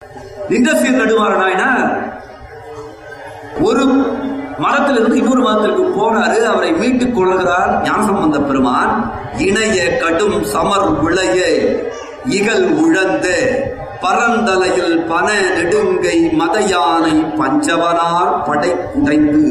நின்ற சீர் நடுவாரனாயினா ஒரு மதத்திலிருந்து இன்னொரு மதத்திற்கு போறாரு அவரை மீட்டுக் கொள்கிறார் ஞானசம்பந்த பெருமான் இணைய கடும் சமர் விளைய இகல் உழந்த பரந்தலையில் பன நெடுங்கை மதயானை பஞ்சவனார் படை குடைந்து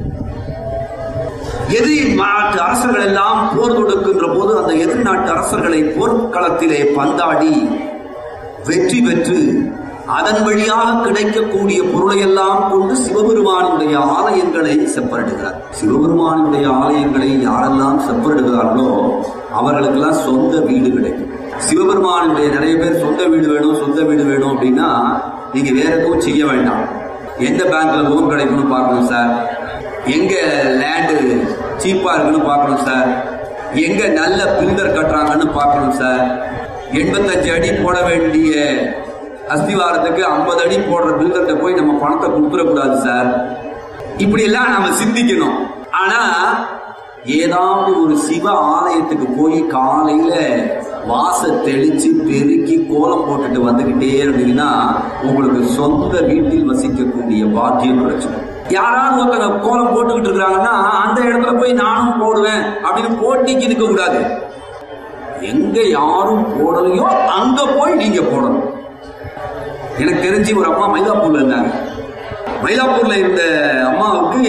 எதிர் நாட்டு அரசர்கள் எல்லாம் போர் தொடுக்கின்ற போது அந்த எதிர் நாட்டு அரசர்களை போர்க்களத்திலே பந்தாடி வெற்றி பெற்று அதன் வழியாக கிடைக்கக்கூடிய பொருளை எல்லாம் கொண்டு சிவபெருமானுடைய ஆலயங்களை செப்பரிடுகிறார் சிவபெருமானுடைய ஆலயங்களை யாரெல்லாம் செப்பரிடுகிறார்களோ அவர்களுக்கெல்லாம் சொந்த வீடு கிடைக்கும் சிவபெருமானுடைய நிறைய பேர் சொந்த வீடு வேணும் சொந்த வீடு வேணும் அப்படின்னா நீங்க வேற எதுவும் செய்ய வேண்டாம் எந்த பேங்க்ல லோன் கிடைக்கும்னு பார்க்கணும் சார் எங்க லேண்டு சீப்பா இருக்குன்னு பார்க்கணும் சார் எங்க நல்ல பில்டர் கட்டுறாங்கன்னு பார்க்கணும் சார் எண்பத்தஞ்சு அடி போட வேண்டிய அஸ்திவாரத்துக்கு ஐம்பது அடி போடுற பில்டர்கிட்ட போய் நம்ம பணத்தை கொடுத்துடக்கூடாது சார் இப்படி எல்லாம் நாம சிந்திக்கணும் ஆனா ஏதாவது ஒரு சிவ ஆலயத்துக்கு போய் காலையில வாச தெளிச்சு பெருக்கி கோலம் போட்டுட்டு வந்துகிட்டே இருந்தீங்கன்னா உங்களுக்கு சொந்த வீட்டில் வசிக்கக்கூடிய பாக்கியம் கிடைச்சிடும் யாராவது ஒருத்தங்க கோலம் போட்டுக்கிட்டு இருக்கிறாங்கன்னா அந்த இடத்துல போய் நானும் போடுவேன் அப்படின்னு போட்டிக்கு இருக்க கூடாது எங்க யாரும் போடலையோ அங்க போய் நீங்க போடணும் எனக்கு தெரிஞ்சு ஒரு அம்மா மயிலாப்பூர்ல இருந்தாங்க மயிலாப்பூர்ல இருந்த அம்மாவுக்கு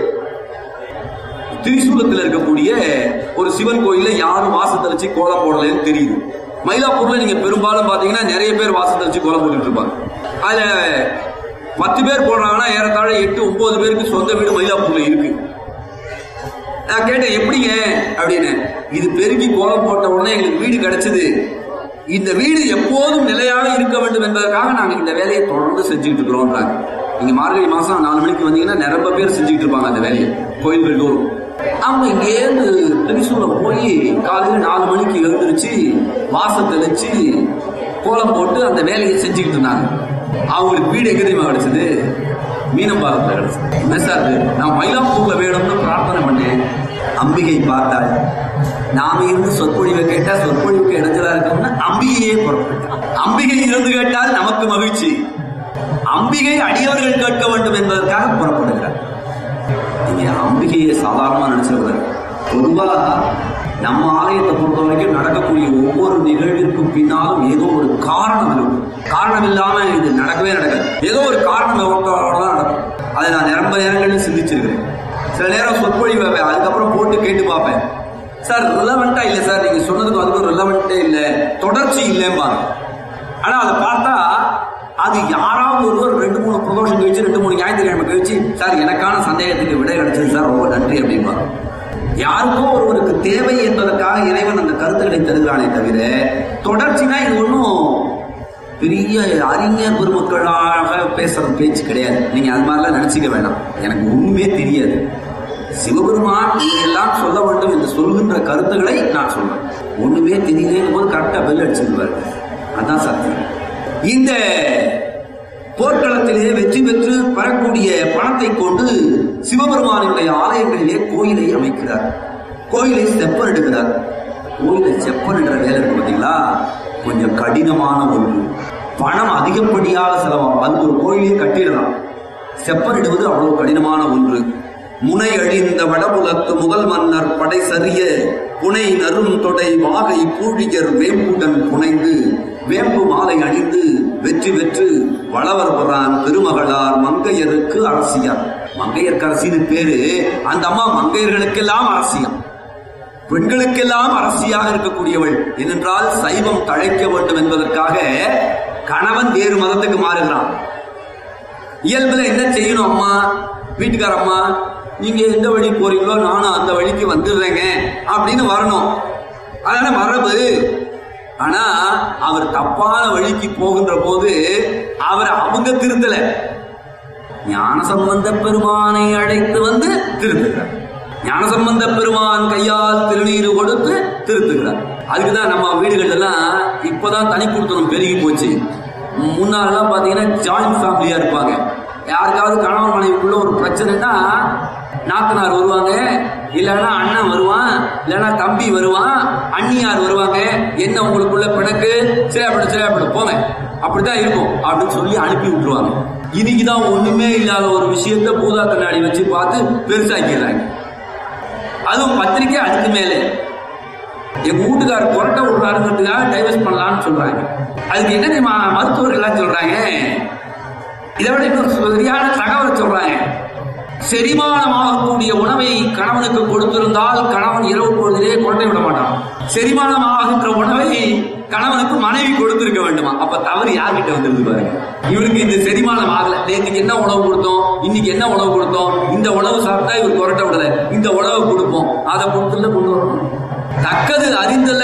திரிசூலத்தில் இருக்கக்கூடிய ஒரு சிவன் கோயில்ல யாரும் வாசத்தை வச்சு கோலம் போடலைன்னு தெரியுது மயிலாப்பூர்ல நீங்க பெரும்பாலும் பாத்தீங்கன்னா நிறைய பேர் வாசத்தை வச்சு கோலம் போட்டுட்டு இருப்பாங்க அதுல பத்து பேர் போடுறாங்கன்னா ஏறத்தாழ எட்டு ஒன்பது பேருக்கு சொந்த வீடு மயிலாப்பூர்ல இருக்கு நான் கேட்டேன் எப்படிங்க அப்படின்னு இது பெருக்கி கோலம் போட்ட உடனே எங்களுக்கு வீடு கிடைச்சது இந்த வீடு எப்போதும் நிலையாக இருக்க வேண்டும் என்பதற்காக நாங்க இந்த வேலையை தொடர்ந்து செஞ்சுட்டு இருக்கிறோம்ன்றாங்க நீங்க மார்கழி மாசம் நாலு மணிக்கு வந்தீங்கன்னா நிறைய பேர் செஞ்சுட்டு இருப்பாங்க அந்த வேலையை கோயில்கள் தோறும் அவங்க இங்கேருந்து திரிசூலம் போய் காலையில நாலு மணிக்கு எழுந்திருச்சு வாசத்தை வச்சு கோலம் போட்டு அந்த வேலையை செஞ்சுக்கிட்டு இருந்தாங்க அவங்களுக்கு வீடு எங்க தெரியுமா கிடைச்சது மீனம்பாக்கத்தில் கிடைச்சது என்ன சார் இது? நான் மயிலாப்பூர்ல வேணும்னு பிரார்த்தனை பண்ணேன் அம்பிகை பார்த்தாள் நாம இருந்து சொற்பொழிவை கேட்டா சொற்பொழிவுக்கு இடைஞ்சலா இருக்கோம்னா அம்பிகையே புறப்பட்டான் அம்பிகை இருந்து கேட்டால் நமக்கு மகிழ்ச்சி அம்பிகை அடியவர்கள் கேட்க வேண்டும் என்பதற்காக புறப்படுகிறார் நீங்க அம்பிகையை சாதாரணமா நினைச்சிடக்கூடாது பொதுவா நம்ம ஆலயத்தை பொறுத்த வரைக்கும் நடக்கக்கூடிய ஒவ்வொரு நிகழ்விற்கும் பின்னாலும் ஏதோ ஒரு காரணம் இருக்கும் காரணம் இல்லாம இது நடக்கவே நடக்காது ஏதோ ஒரு காரணம் தான் நடக்கும் அதை நான் நிரம்ப நேரங்களில் சிந்திச்சிருக்கிறேன் சில நேரம் சொற்பொழிவு அதுக்கப்புறம் போட்டு கேட்டு பார்ப்பேன் சார் ரிலவெண்டா இல்ல சார் நீங்க சொன்னதுக்கு அதுக்கு ரிலவெண்டே இல்ல தொடர்ச்சி இல்லைம்பாங்க ஆனா அதை பார்த்தா அது யாராவது ஒருவர் ரெண்டு மூணு பிரதோஷம் கழிச்சு ரெண்டு மூணு ஞாயிற்றுக்கிழமை கழிச்சு சார் எனக்கான சந்தேகத்துக்கு விடை கிடைச்சது சார் ரொம்ப நன்றி அப்படிம்பாங்க யாருக்கோ ஒருவருக்கு தேவை என்பதற்காக இறைவன் அந்த கருத்துக்களை தருகிறானே தவிர தொடர்ச்சினா இது ஒன்றும் பெரிய அறிஞர் பெருமக்களாக பேசுற பேச்சு கிடையாது நீங்க அது மாதிரிலாம் நினைச்சுக்க வேண்டாம் எனக்கு ஒண்ணுமே தெரியாது சிவபெருமான் இதெல்லாம் சொல்ல வேண்டும் என்று சொல்கின்ற கருத்துக்களை நான் சொல்றேன் ஒண்ணுமே தெரியலேன்னு போது கரெக்டா பெல் அடிச்சிருவாரு அதான் சத்தியம் இந்த போர்க்களத்திலே வெற்றி பெற்று பெறக்கூடிய பணத்தை கொண்டு சிவபெருமானுடைய ஆலயங்களிலே கோயிலை அமைக்கிறார் கோயிலை செப்பனிடுகிறார் கோயிலை செப்பனிடுற வேலை இருக்கு பார்த்தீங்களா கொஞ்சம் கடினமான ஒன்று பணம் அதிகப்படியாக செலவாகும் அது ஒரு கோயிலே கட்டிடலாம் செப்பனிடுவது அவ்வளவு கடினமான ஒன்று முனை அழிந்த வடபுலத்து முதல் மன்னர் படை சரிய புனை நரும் தொடை வாகை பூழியர் வேம்புடன் புனைந்து வேம்பு மாலை அணிந்து வெற்றி பெற்று வளவர் வரான் பெருமகளார் மங்கையருக்கு அரசியார் மங்கையருக்கு அரசின்னு பேரு அந்த அம்மா மங்கையர்களுக்கெல்லாம் அரசியம் பெண்களுக்கெல்லாம் அரசியாக இருக்கக்கூடியவள் ஏனென்றால் சைவம் தழைக்க வேண்டும் என்பதற்காக கணவன் வேறு மதத்துக்கு மாறுகிறான் இயல்புல என்ன செய்யணும் அம்மா வீட்டுக்கார அம்மா நீங்க எந்த வழி போறீங்களோ நானும் அந்த வழிக்கு வந்துடுறேங்க அப்படின்னு வரணும் அதான மரபு ஆனா அவர் தப்பான வழிக்கு போகின்ற போது அவர் அவங்க திருத்தல ஞானசம்பந்த பெருமானை அழைத்து வந்து திருத்துகிறார் ஞானசம்பந்த பெருமான் கையால் திருநீர் கொடுத்து திருத்துகிறார் அதுக்குதான் நம்ம வீடுகள் எல்லாம் இப்பதான் தனி கொடுத்தனம் பெருகி போச்சு முன்னாலாம் பாத்தீங்கன்னா ஜாயிண்ட் ஃபேமிலியா இருப்பாங்க யாருக்காவது கணவன் மனைவிக்குள்ள ஒரு பிரச்சனைனா நாத்தனார் வருவாங்க இல்லைன்னா அண்ணன் வருவான் இல்லைன்னா தம்பி வருவான் அண்ணியார் வருவாங்க என்ன உங்களுக்குள்ள பிணக்கு சிறையாப்படு சிறையாப்படு போங்க அப்படித்தான் இருக்கும் அப்படின்னு சொல்லி அனுப்பி விட்டுருவாங்க இன்னைக்குதான் ஒண்ணுமே இல்லாத ஒரு விஷயத்த பூதா கண்ணாடி வச்சு பார்த்து பெருசாக்கிறாங்க அதுவும் பத்திரிக்கை அதுக்கு மேலே எங்க வீட்டுக்காரர் புரட்ட விடுறாருங்கிறதுக்காக டைவர்ஸ் பண்ணலாம்னு சொல்றாங்க அதுக்கு என்ன தெரியுமா மருத்துவர்கள் எல்லாம் சொல்றாங்க இதை விட இன்னொரு சரியான தகவலை சொல்றாங்க செரிமானமாகக்கூடிய உணவை கணவனுக்கு கொடுத்திருந்தால் கணவன் இரவு பொழுதிலே கொண்டை விட மாட்டான் செரிமானமாகின்ற உணவை கணவனுக்கு மனைவி கொடுத்திருக்க வேண்டுமா அப்ப தவறு யார்கிட்ட வந்துருது பாருங்க இவருக்கு இந்த செரிமானம் ஆகல நேற்றுக்கு என்ன உணவு கொடுத்தோம் இன்னைக்கு என்ன உணவு கொடுத்தோம் இந்த உணவு சாப்பிட்டா இவர் கொரட்டை விடல இந்த உணவை கொடுப்போம் அதை கொடுத்துல கொண்டு வரணும் தக்கது அறிந்தல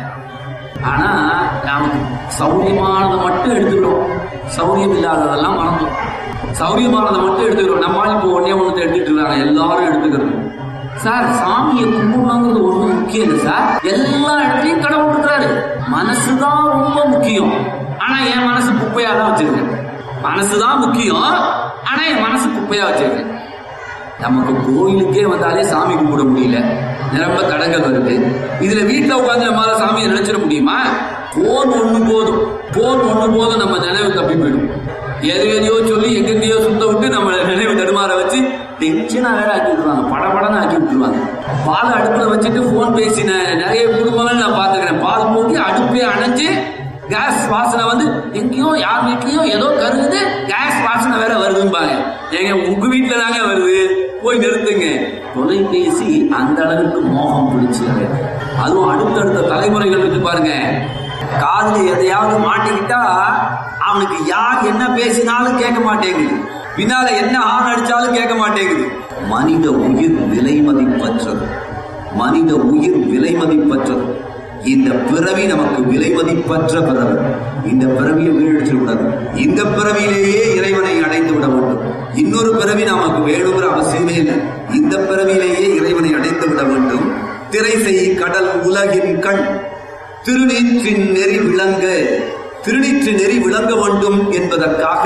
ஆனா நமக்கு சௌரியமானதை மட்டும் எடுத்துக்கிறோம் சௌரியம் இல்லாததெல்லாம் மறந்தோம் சௌரியமானதை மட்டும் எடுத்துக்கிறோம் நம்மால் இப்போ ஒன்னே ஒன்று எடுத்துட்டு இருக்காங்க எல்லாரும் எடுத்துக்கிறது சார் சாமியை கும்பிடணுங்கிறது ஒண்ணு முக்கியம் இல்லை சார் எல்லா இடத்துலயும் கடவுள் இருக்கிறாரு மனசுதான் ரொம்ப முக்கியம் ஆனா என் மனசு குப்பையா தான் வச்சிருக்கேன் மனசுதான் முக்கியம் ஆனா என் மனசு குப்பையா வச்சிருக்கேன் நமக்கு கோயிலுக்கே வந்தாலே சாமி கும்பிட முடியல நிரம்ப தடங்கள் வருது இதுல வீட்டுல உட்காந்து நம்மளால சாமியை நினைச்சிட முடியுமா போன் ஒண்ணு போதும் போன் ஒண்ணு போதும் நம்ம நினைவு தப்பி போயிடும் எது எதையோ சொல்லி எங்கெங்கயோ சுத்த விட்டு நம்ம நினைவு தடுமாற வச்சு டென்ஷனா வேற ஆக்கி விட்டுருவாங்க படபடன்னு ஆக்கி விட்டுருவாங்க பால் அடுப்புல வச்சுட்டு போன் பேசின நிறைய குடும்பங்கள் நான் பாத்துக்கிறேன் பால் போக்கி அடுப்பே அணைஞ்சு கேஸ் வாசனை வந்து எங்கேயோ யார் வீட்லயோ ஏதோ கருகுது கேஸ் வாசனை வேற வருதும்பாங்க ஏங்க உங்க வீட்டுல தாங்க வருது போய் நிறுத்துங்க தொலைபேசி அந்த அளவுக்கு மோகம் பிடிச்சது அதுவும் அடுத்தடுத்த தலைமுறைகள் இருக்கு பாருங்க காதுல எதையாவது மாட்டிக்கிட்டா அவனுக்கு யார் என்ன பேசினாலும் கேட்க மாட்டேங்குது பின்னால என்ன ஆண் அடிச்சாலும் கேட்க மாட்டேங்குது மனித உயிர் விலை மதிப்பற்றது மனித உயிர் விலை மதிப்பற்றது இந்த பிறவி நமக்கு விலை மதிப்பற்ற பிறவி இந்த பிறவியை வீழடிச்சிடக்கூடாது இந்த பிறவியிலேயே இறைவனை அடைந்து விட வேண்டும் இன்னொரு பிறவி நமக்கு வேணுங்கிற அவசியமே இல்லை இந்த பிறவியிலேயே இறைவனை அடைந்து விட வேண்டும் திரை செய் கடல் உலகின் கண் திருநீற்றின் நெறி விளங்க திருநீற்று நெறி விளங்க வேண்டும் என்பதற்காக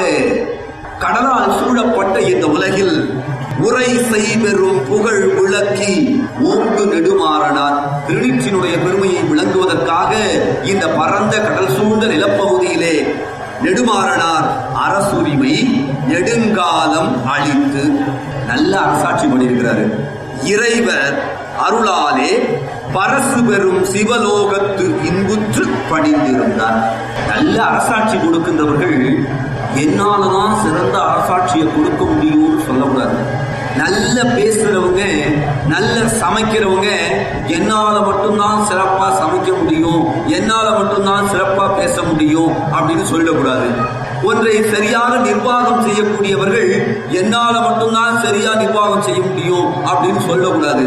கடலால் சூழப்பட்ட இந்த உலகில் உரை செய்பெறும் புகழ் விளக்கி ஓங்கு நெடுமாறனார் திருநீற்றினுடைய பெருமையை விளங்குவதற்காக இந்த பரந்த கடல் சூழ்ந்த நிலப்பகுதியிலே நெடுமாறனார் அரசுரிமை நெடுங்காலம் அளித்து நல்ல அரசாட்சி பண்ணியிருக்கிறாரு இறைவர் அருளாலே பரசு பெறும் சிவலோகத்து இன்புற்று பணிந்திருந்தார் நல்ல அரசாட்சி கொடுக்கின்றவர்கள் என்னாலதான் சிறந்த அரசாட்சியை கொடுக்க முடியும்னு சொல்லக்கூடாது நல்ல பேசுறவங்க நல்ல சமைக்கிறவங்க என்னால மட்டும்தான் சிறப்பா சமைக்க முடியும் என்னால மட்டும்தான் சிறப்பா பேச முடியும் அப்படின்னு சொல்லக்கூடாது ஒன்றை சரியாக நிர்வாகம் செய்யக்கூடியவர்கள் என்னால மட்டும்தான் சரியா நிர்வாகம் செய்ய முடியும் அப்படின்னு சொல்லக்கூடாது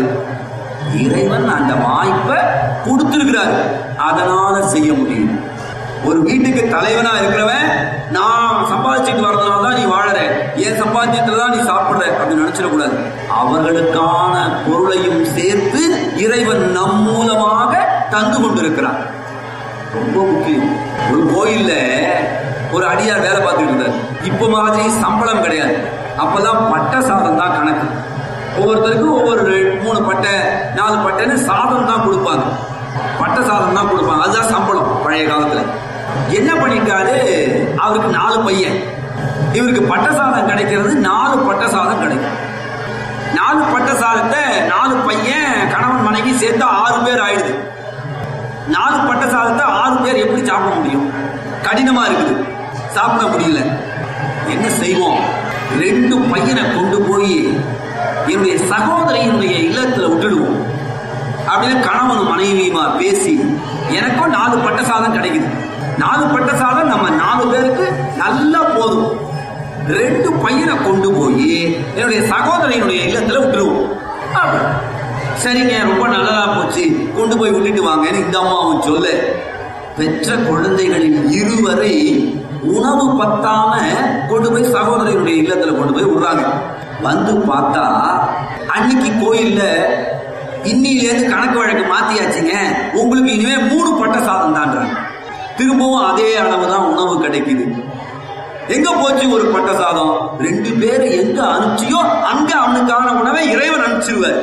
இறைவன் அந்த வாய்ப்பை கொடுத்திருக்கிறார் அதனால செய்ய முடியும் ஒரு வீட்டுக்கு தலைவனா இருக்கிறவன் நான் சம்பாதிச்சுட்டு வர்றதுனால தான் நீ வாழற என் சம்பாதிச்சத்துல தான் நீ சாப்பிடுற அப்படின்னு நினைச்சிடக்கூடாது அவர்களுக்கான பொருளையும் சேர்த்து இறைவன் நம் மூலமாக தந்து கொண்டிருக்கிறார் ரொம்ப முக்கியம் ஒரு கோயில்ல ஒரு அடியார் வேலை பார்த்துட்டு இருந்தார் இப்ப மாதிரி சம்பளம் கிடையாது அப்பெல்லாம் பட்ட சாதம் தான் கணக்கு ஒவ்வொருத்தருக்கும் ஒவ்வொரு ரெண்டு- மூணு பட்டை நாலு பட்டைன்னு சாதம் தான் கொடுப்பாங்க பட்ட சாதம் தான் கொடுப்பாங்க அதுதான் சம்பளம் பழைய காலத்துல என்ன பண்ணிட்டாரு அவருக்கு நாலு பையன் இவருக்கு பட்ட சாதம் கிடைக்கிறது நாலு பட்ட சாதம் கிடைக்கும் நாலு பட்ட சாதத்தை நாலு பையன் கணவன் மனைவி சேர்த்து ஆறு பேர் ஆயிடுது நாலு பட்ட சாதத்தை ஆறு பேர் எப்படி சாப்பிட முடியும் கடினமா இருக்குது சாப்பிட முடியல என்ன செய்வோம் ரெண்டு பையனை கொண்டு போய் என்னுடைய சகோதரியினுடைய இல்லத்துல விட்டுடுவோம் அப்படின்னு கணவன் மனைவியுமா பேசி எனக்கும் நாலு பட்ட சாதம் கிடைக்குது நாலு பட்ட சாதம் நம்ம நாலு பேருக்கு நல்லா போதும் ரெண்டு பையனை கொண்டு போய் என்னுடைய சகோதரியினுடைய இல்லத்துல விட்டுருவோம் அப்படி. சரிங்க ரொம்ப நல்லதா போச்சு கொண்டு போய் விட்டுட்டு வாங்கன்னு இந்த அம்மாவும் சொல்ல பெற்ற குழந்தைகளில் இருவரை உணவு பத்தாம கொண்டு போய் சகோதரியினுடைய இல்லத்துல கொண்டு போய் விடுறாங்க வந்து பார்த்தா அன்னைக்கு கோயில்ல இன்னிலேருந்து கணக்கு வழக்கு மாத்தியாச்சுங்க உங்களுக்கு இனிமே மூணு பட்ட சாதம் தான்றாங்க திரும்பவும் அதே அளவு தான் உணவு கிடைக்குது எங்க போச்சு ஒரு பட்ட சாதம் ரெண்டு பேரை எங்க அனுப்பிச்சியோ அங்க அவனுக்கான உணவை இறைவன் அனுப்பிச்சிருவார்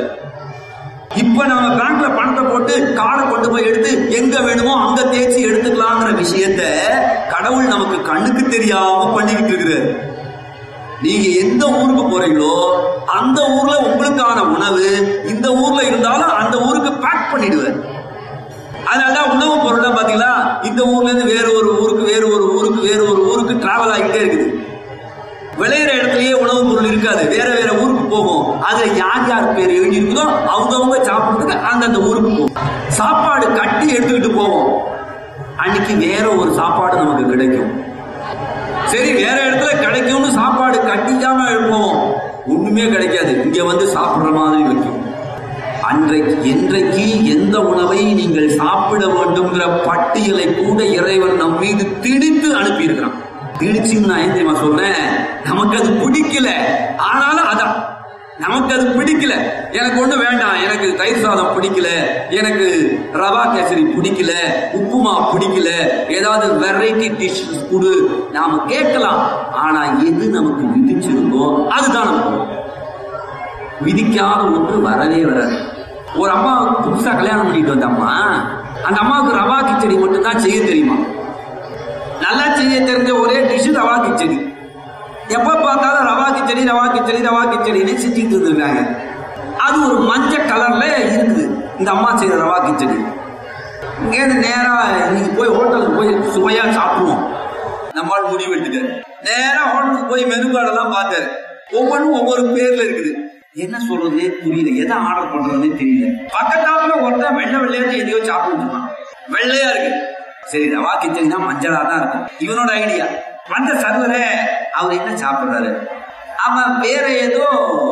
இப்ப நம்ம பேங்க்ல பணத்தை போட்டு கார்டை கொண்டு போய் எடுத்து எங்க வேணுமோ அங்க தேய்ச்சி எடுத்துக்கலாங்கிற விஷயத்த கடவுள் கடவுள் நமக்கு கண்ணுக்கு தெரியாம பண்ணிக்கிட்டு இருக்கிறார் நீங்க எந்த ஊருக்கு போறீங்களோ அந்த ஊர்ல உங்களுக்கான உணவு இந்த ஊர்ல இருந்தாலும் அந்த ஊருக்கு பேக் பண்ணிடுவார் அதனாலதான் உணவு பொருளை பாத்தீங்களா இந்த ஊர்ல இருந்து வேற ஒரு ஊருக்கு வேற ஒரு ஊருக்கு வேற ஒரு ஊருக்கு டிராவல் ஆகிட்டே இருக்குது விளையிற இடத்துலயே உணவு பொருள் இருக்காது வேற வேற ஊருக்கு போகும் அதுல யார் யார் பேர் எழுதி இருக்குதோ அவங்கவுங்க சாப்பிடுறதுக்கு அந்தந்த ஊருக்கு போகும் சாப்பாடு கட்டி எடுத்துக்கிட்டு போவோம் அன்னைக்கு வேற ஒரு சாப்பாடு நமக்கு கிடைக்கும் சரி வேற இடத்துல கிடைக்கும்னு சாப்பாடு கட்டிக்காம போவோம் ஒண்ணுமே கிடைக்காது இங்க வந்து சாப்பிடுற மாதிரி வைக்கும் அன்றைக்கு என்றைக்கு எந்த உணவை நீங்கள் சாப்பிட வேண்டும்ங்கிற பட்டியலை கூட இறைவன் நம் மீது திணித்து அனுப்பியிருக்கிறான் திணிச்சுன்னு நான் ஏன் தெரியுமா சொல்றேன் நமக்கு அது பிடிக்கல ஆனாலும் அதான் நமக்கு அது பிடிக்கல எனக்கு ஒண்ணு வேண்டாம் எனக்கு தயிர் சாதம் பிடிக்கல எனக்கு ரவா கேசரி பிடிக்கல உப்புமா பிடிக்கல ஏதாவது வெரைட்டி டிஷ் கொடு நாம கேட்கலாம் ஆனா எது நமக்கு விதிச்சிருந்தோ அதுதான் நமக்கு விதிக்காத ஒன்று வரவே வராது ஒரு அம்மா புதுசா கல்யாணம் பண்ணிட்டு வந்த அம்மா அந்த அம்மாவுக்கு ரவா கிச்சடி மட்டும் தான் செய்ய தெரியுமா நல்லா செய்ய தெரிஞ்ச ஒரே டிஷ் ரவா கிச்சடி எப்ப பார்த்தாலும் ரவா கிச்சடி ரவா கிச்சடி ரவா கிச்சடின்னு செஞ்சுட்டு இருந்திருக்காங்க அது ஒரு மஞ்சள் கலர்ல இருக்குது இந்த அம்மா செய்யற ரவா கிச்சடி இங்கேருந்து நேரா நீங்க போய் ஹோட்டலுக்கு போய் சுவையா சாப்பிடுவோம் நம்மால் முடிவு எடுத்துட்டாரு நேரா ஹோட்டலுக்கு போய் மெனு கார்டெல்லாம் பார்த்தாரு ஒவ்வொன்றும் ஒவ்வொரு பேர்ல இருக்குது என்ன சொல்றதே புரியல எதை ஆர்டர் பண்றதுனே தெரியல பக்கத்தாப்புல ஒருத்தன் வெள்ளை வெள்ளையாச்சு எதையோ சாப்பிட்டு இருக்கான் வெள்ளையா இருக்கு சரி ரவா கிச்சடினா மஞ்சளா தான் இருக்கும் இவனோட ஐடியா வந்த சர்வரே அவர் என்ன சாப்பிடுறாரு அவன் வேற ஏதோ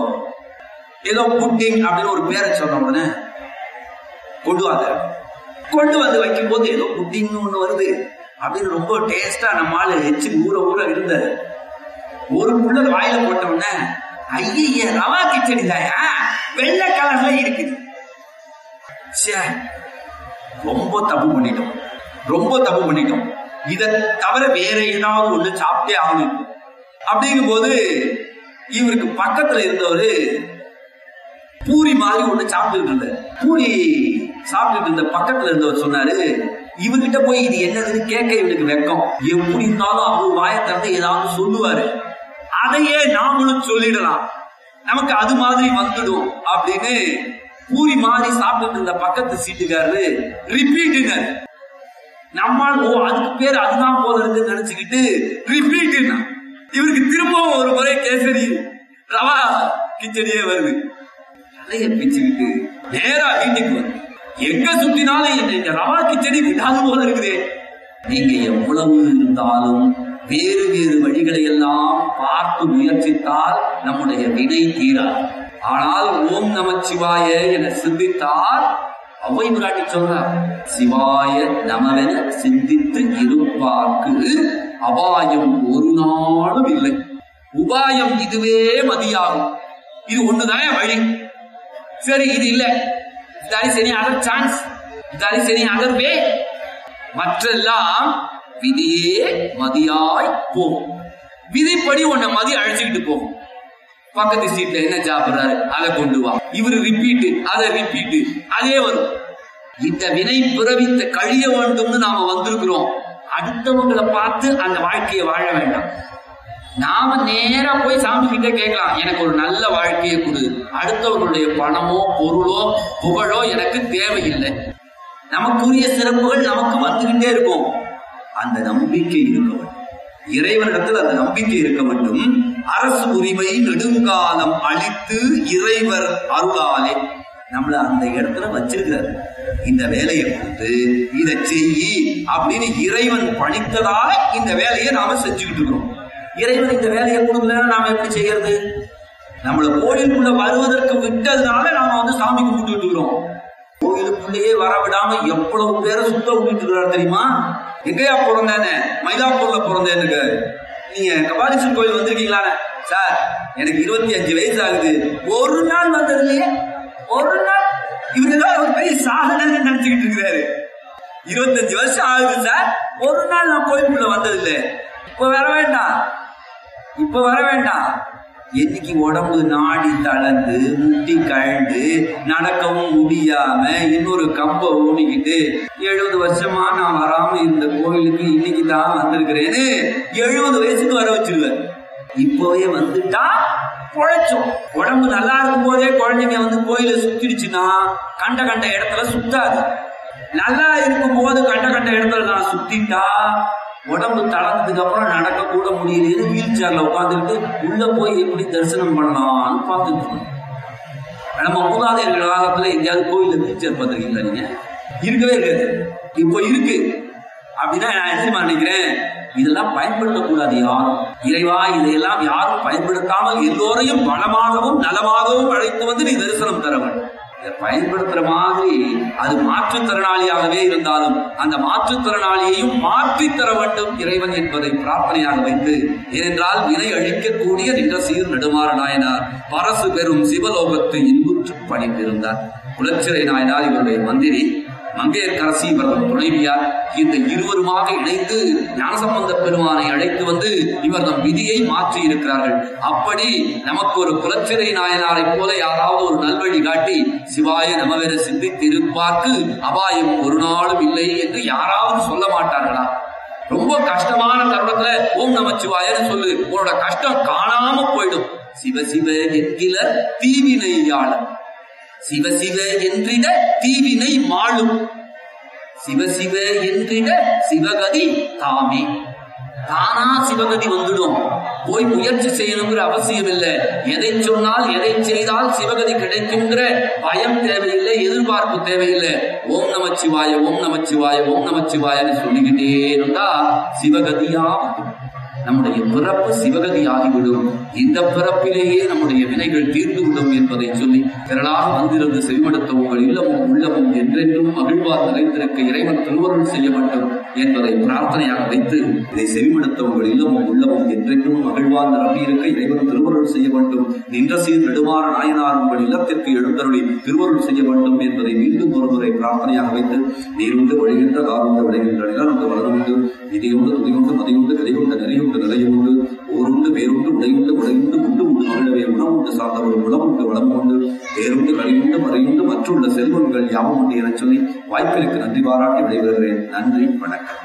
ஏதோ புட்டிங் அப்படின்னு ஒரு பேரை சொன்ன உடனே கொண்டு வாங்க கொண்டு வந்து வைக்கும் போது ஏதோ புட்டிங்னு ஒண்ணு வருது அப்படின்னு ரொம்ப டேஸ்டா நம்ம ஆளு எச்சு ஊற ஊற இருந்தாரு ஒரு புள்ள வாயில போட்ட உடனே ஐய ரவா கிச்சடி தாயா வெள்ளை கலர்ல இருக்குது ச்சே, ரொம்ப தப்பு பண்ணிட்டோம் ரொம்ப தப்பு பண்ணிட்டோம் இத தவிர வேற ஏதாவது ஒண்ணு சாப்பிட்டே ஆகணும் அப்படிங்கும் போது இவருக்கு பக்கத்துல இருந்தவரு பூரி மாதிரி ஒண்ணு சாப்பிட்டுட்டு இருந்தாரு பூரி சாப்பிட்டுட்டு இருந்த பக்கத்துல இருந்தவர் சொன்னாரு இவகிட்ட போய் இது என்னதுன்னு கேட்க இவனுக்கு வெக்கம் எப்படி இருந்தாலும் அவர் வாயை திறந்து ஏதாவது சொல்லுவாரு அதையே நாமளும் சொல்லிடலாம் நமக்கு அது மாதிரி வந்துடும் அப்படின்னு பூரி மாதிரி சாப்பிட்டுட்டு இருந்த பக்கத்து சீட்டுக்காரரு ரிப்பீட்டுங்காரு நம்மால் ஓ அதுக்கு பேர் அதுதான் போல இருக்குன்னு நினைச்சுக்கிட்டு ரிப்பீட்டுன்னா இவருக்கு திரும்பவும் ஒரு முறை கேசரி ரவா கிச்சடியே வருது தலைய பிச்சுக்கிட்டு நேரா வீட்டுக்கு வந்து எங்க சுத்தினாலும் என்ன இந்த ரவா கிச்சடி விடாது போல இருக்குதே நீங்க எவ்வளவு இருந்தாலும் வேறு வேறு வழிகளை எல்லாம் பார்த்து முயற்சித்தால் நம்முடைய வினை தீராது ஆனால் ஓம் நமச்சிவாய என சிந்தித்தால் அவை முராட்டி சொல்றார் சிவாய நமவென சிந்தித்து இருப்பார்க்கு அபாயம் ஒரு நாளும் இல்லை உபாயம் இதுவே மதியாகும் இது ஒண்ணுதான் வழி சரி இது இல்ல that is any other chance that is any other way மற்றெல்லாம் விதியே மதியாய் போகும் விதிப்படி உன்னை மதி அழைச்சுக்கிட்டு போகும் பக்கத்து சீட்ல என்ன சாப்பிடுறாரு அதை கொண்டு வா இவரு ரிப்பீட் அதை ரிப்பீட் அதே வரும் இந்த வினை பிறவித்த கழிய வேண்டும்னு நாம வந்திருக்கிறோம் அடுத்தவங்களை பார்த்து அந்த வாழ்க்கையை வாழ வேண்டாம் நாம நேரா போய் சாமி கிட்ட கேட்கலாம் எனக்கு ஒரு நல்ல வாழ்க்கையை கொடு அடுத்தவர்களுடைய பணமோ பொருளோ புகழோ எனக்கு தேவையில்லை நமக்குரிய சிறப்புகள் நமக்கு வந்துகிட்டே இருக்கும் அந்த நம்பிக்கை இருக்க வேண்டும் இறைவனிடத்தில் அந்த நம்பிக்கை இருக்க வேண்டும் அரசு உரிமை நெடுங்காலம் அளித்து இறைவர் அருளாலே நம்மள அந்த இடத்துல வச்சிருக்கிறார் இந்த வேலையை கொடுத்து இதை செய்யி அப்படின்னு இறைவன் பணித்ததால இந்த வேலையை நாம செஞ்சுக்கிட்டு இருக்கிறோம் இறைவன் இந்த வேலையை கொடுக்கலன்னா நாம எப்படி செய்யறது நம்மள கோயிலுக்குள்ள வருவதற்கு விட்டதுனால நாம வந்து சாமி கும்பிட்டு இருக்கிறோம் கோயிலுக்குள்ளேயே வர விடாம எவ்வளவு பேரை சுத்த விட்டுட்டு இருக்கிறாரு தெரியுமா எங்கேயா பிறந்தேன்னு மயிலாப்பூர்ல பிறந்தேன்னு நீங்க கபாலீஸ்வரர் கோயில் வந்திருக்கீங்களா சார் எனக்கு இருபத்தி அஞ்சு வயசு ஆகுது ஒரு நாள் வந்தது இல்லையே ஒரு நாள் இவரு ஏதோ ஒரு பெரிய சாதனைன்னு நினைச்சுக்கிட்டு இருக்கிறாரு இருபத்தஞ்சு வருஷம் ஆகுது சார் ஒரு நாள் நான் கோயிலுக்குள்ள வந்தது இல்லை இப்ப வர வேண்டாம் இப்ப வர வேண்டாம் என்னைக்கு உடம்பு நாடி தளர்ந்து முட்டி கழண்டு நடக்கவும் முடியாம இன்னொரு கம்ப ஊனிக்கிட்டு எழுபது வருஷமா நான் வராம இருந்த கோயிலுக்கு இன்னைக்கு தான் வந்திருக்கிறேன்னு எழுபது வயசுக்கு வர வச்சிருவார் இப்பவே வந்துட்டா பொழைச்சோம் உடம்பு நல்லா இருக்கும் போதே குழந்தைங்க வந்து கோயில சுத்திடுச்சுன்னா கண்ட கண்ட இடத்துல சுத்தாது நல்லா இருக்கும் போது கண்ட கண்ட இடத்துல நான் சுத்திட்டா உடம்பு தளர்ந்ததுக்கு அப்புறம் நடக்க கூட முடியல வீல் சேர்ல உட்காந்துட்டு உள்ள போய் எப்படி தரிசனம் பண்ணலாம்னு பார்த்துட்டு இருக்கோம் நம்ம மூதாதையர்கள் காலத்துல எங்கேயாவது கோயில்ல வீல் சேர் பார்த்துருக்கீங்களா நீங்க இருக்கவே இருக்காது இப்போ இருக்கு அப்படின்னா நான் என்ன நினைக்கிறேன் இதெல்லாம் பயன்படுத்தக்கூடாது யாரும் இறைவா இதையெல்லாம் யாரும் பயன்படுத்தாமல் எல்லோரையும் வளமாகவும் நலமாகவும் அழைத்து வந்து நீ தரிசனம் தர வேண்டும் இதை பயன்படுத்துற மாதிரி அது மாற்றுத்திறனாளியாகவே இருந்தாலும் அந்த மாற்றுத்திறனாளியையும் மாற்றி தர வேண்டும் இறைவன் என்பதை பிரார்த்தனையாக வைத்து ஏனென்றால் வினை அழிக்கக்கூடிய நின்ற சீர் நெடுமாற நாயனார் பரசு பெறும் சிவலோகத்து இன்புற்று பணிந்திருந்தார் குலச்சிறை நாயனார் இவருடைய மந்திரி மங்கையர்கரசி இவர்கள் துணைவியார் இந்த இருவருமாக இணைந்து ஞானசம்பந்த பெருமானை அழைத்து வந்து இவர் நம் விதியை மாற்றி இருக்கிறார்கள் அப்படி நமக்கு ஒரு குலச்சிறை நாயனாரை போல யாராவது ஒரு நல்வழி காட்டி சிவாய நமவென சிந்தித்து இருப்பார்க்கு அபாயம் ஒரு நாளும் இல்லை என்று யாராவது சொல்ல மாட்டார்களா ரொம்ப கஷ்டமான தருணத்துல ஓம் நமச்சிவாயன்னு சொல்லு உன்னோட கஷ்டம் காணாம போயிடும் சிவ சிவ என்கிற தீவினையாளர் சிவ சிவ என்றிட தீவினை மாளும் சிவ சிவ என்றிட சிவகதி தாமே தானா சிவகதி வந்துடும் போய் முயற்சி செய்யணுங்கிற அவசியம் இல்லை எதை சொன்னால் எதை செய்தால் சிவகதி கிடைக்குங்கிற பயம் தேவையில்லை எதிர்பார்ப்பு தேவையில்லை ஓம் நமச்சிவாய ஓம் நமச்சிவாய ஓம் நமச்சிவாயன்னு சொல்லிக்கிட்டே இருந்தா சிவகதியா வந்துடும் நம்முடைய பிறப்பு சிவகதி ஆகிவிடும் இந்த பிறப்பிலேயே நம்முடைய வினைகள் தீர்ந்துவிடும் என்பதை சொல்லி திரளாக வந்திருந்து செவிமடுத்த உங்கள் இல்லமும் உள்ளமும் என்றென்றும் மகிழ்வார் நிறைந்திருக்க இறைவன் திருவருள் செய்ய வேண்டும் என்பதை பிரார்த்தனையாக வைத்து இதை செவிமடுத்த உங்கள் இல்லமும் உள்ளமும் என்றென்றும் மகிழ்வார் நிரம்பியிருக்க இறைவன் திருவருள் செய்ய வேண்டும் நின்ற சீர் நெடுமாற நாயனார் உங்கள் இல்லத்திற்கு எழுந்தருளி திருவருள் செய்ய வேண்டும் என்பதை மீண்டும் ஒருமுறை பிரார்த்தனையாக வைத்து நீருண்டு வழிகின்ற காருண்டு விளைகின்ற நிலருண்டு வளருண்டு இதையுண்டு துதியுண்டு மதியுண்டு கதையுண்டு நிறையுண்டு நிலையுண்டு ஓருண்டு வேறுண்டு உடையுண்டு உடையுண்டு உண்டு உண்டு மகிழவே உணவுண்டு சார்ந்தவர் உணவுண்டு வளம் உண்டு வேறுண்டு கழியுண்டு மறையுண்டு மற்றுள்ள செல்வங்கள் யாவும் உண்டு எனச் சொல்லி வாய்ப்பிற்கு நன்றி பாராட்டி விடைபெறுகிறேன் நன்றி வணக்கம்